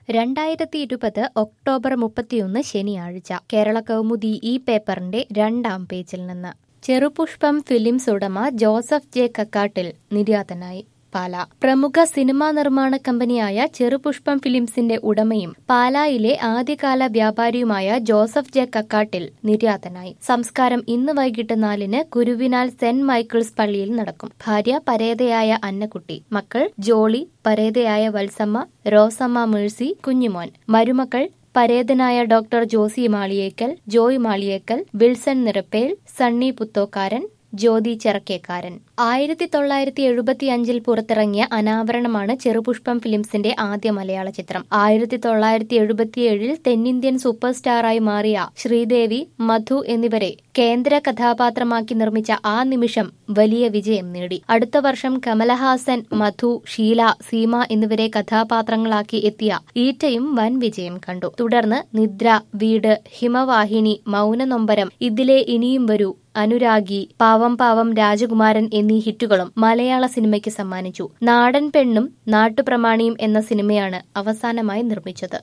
രണ്ടായിരത്തി ഇരുപത് ഒക്ടോബർ മുപ്പത്തിയൊന്ന് ശനിയാഴ്ച കേരള കൗമുദി ഈ പേപ്പറിന്റെ രണ്ടാം പേജിൽ നിന്ന് ചെറുപുഷ്പം ഫിലിംസ് ഉടമ ജോസഫ് ജെ കക്കാട്ടിൽ നിര്യാതനായി പാല പ്രമുഖ സിനിമാ നിർമ്മാണ കമ്പനിയായ ചെറുപുഷ്പം ഫിലിംസിന്റെ ഉടമയും പാലായിലെ ആദ്യകാല വ്യാപാരിയുമായ ജോസഫ് ജെ കക്കാട്ടിൽ നിര്യാതനായി സംസ്കാരം ഇന്ന് വൈകിട്ട് നാലിന് കുരുവിനാൽ സെന്റ് മൈക്കിൾസ് പള്ളിയിൽ നടക്കും ഭാര്യ പരേതയായ അന്നക്കുട്ടി മക്കൾ ജോളി പരേതയായ വത്സമ്മ റോസമ്മ മേഴ്സി കുഞ്ഞുമോൻ മരുമക്കൾ പരേതനായ ഡോക്ടർ ജോസി മാളിയേക്കൽ ജോയ് മാളിയേക്കൽ വിൽസൺ നിറപ്പേൽ സണ്ണി പുത്തോക്കാരൻ ജ്യോതി ചെറക്കേക്കാരൻ ആയിരത്തി തൊള്ളായിരത്തി എഴുപത്തി അഞ്ചിൽ പുറത്തിറങ്ങിയ അനാവരണമാണ് ചെറുപുഷ്പം ഫിലിംസിന്റെ ആദ്യ മലയാള ചിത്രം ആയിരത്തി തൊള്ളായിരത്തി എഴുപത്തിയേഴിൽ തെന്നിന്ത്യൻ സൂപ്പർ സ്റ്റാറായി മാറിയ ശ്രീദേവി മധു എന്നിവരെ കേന്ദ്ര കഥാപാത്രമാക്കി നിർമ്മിച്ച ആ നിമിഷം വലിയ വിജയം നേടി അടുത്ത വർഷം കമലഹാസൻ മധു ഷീല സീമ എന്നിവരെ കഥാപാത്രങ്ങളാക്കി എത്തിയ ഈറ്റയും വൻ വിജയം കണ്ടു തുടർന്ന് നിദ്ര വീട് ഹിമവാഹിനി മൗനനൊമ്പരം ഇതിലെ ഇനിയും വരൂ അനുരാഗി പാവം പാവം രാജകുമാരൻ എന്നീ ഹിറ്റുകളും മലയാള സിനിമയ്ക്ക് സമ്മാനിച്ചു നാടൻ പെണ്ണും നാട്ടുപ്രമാണിയും എന്ന സിനിമയാണ് അവസാനമായി നിർമ്മിച്ചത്